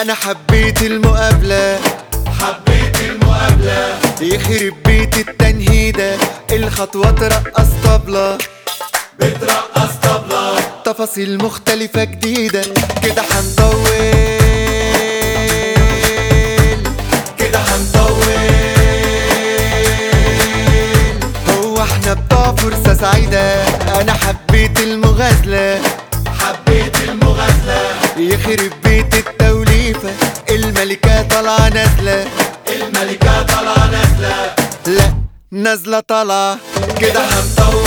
انا حبيت المقابلة حبيت المقابلة يخرب بيت التنهيدة الخطوة ترقص طبلة بترقص طبلة تفاصيل مختلفة جديدة كده هنطول كده هنطول هو احنا بتوع فرصة سعيدة انا حبيت المغازلة حبيت المغازلة يخرب بيت التوليفة الملكة طالعة نازلة الملكة طالعة نازلة لا نازلة طالعة كده هنطول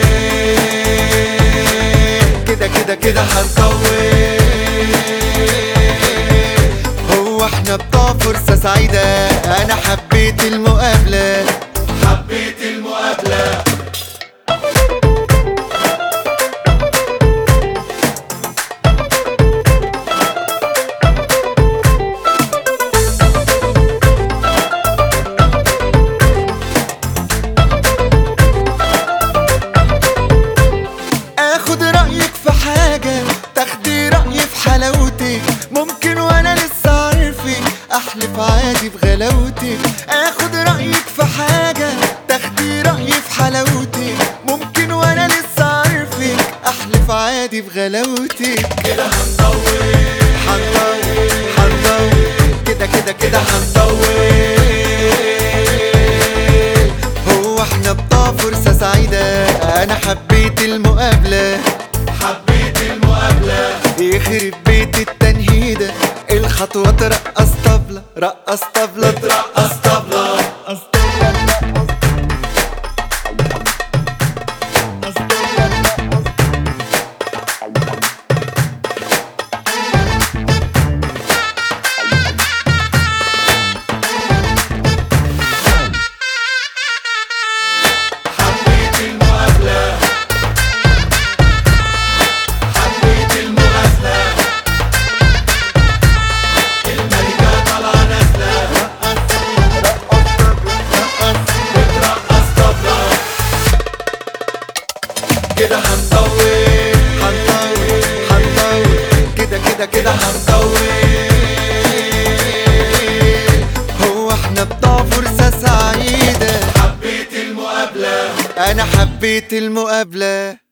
كده كده كده كده هنطول هو احنا بتوع فرصة سعيدة انا حبيت المقابلة حبيت المقابلة اخد رأيك في حاجة تاخدي رأيي في حلاوتك ممكن وانا لسه عارفك احلف عادي بغلاوتك اخد رأيك في حاجة تاخدي رأيي في حلاوتك ممكن وانا لسه عارفك احلف عادي بغلاوتك كده هنطول هنطول هنطول كده كده كده هنطول هو احنا بتوع فرصة سعيدة انا حبيت المقابلة حبيت المقابلة يخرب بيت التنهيدة الخطوة ترقص طبلة رقص طبلة بترقص طبلة حبيت المقابلة حبيت المغازلة الملكة طالعة نازلة بترقص طبلة كده هنطول هنطول هنطول كده كده كده هنطول هو احنا بتوع فرصة سعيدة حبيت المقابلة انا حبيت المقابلة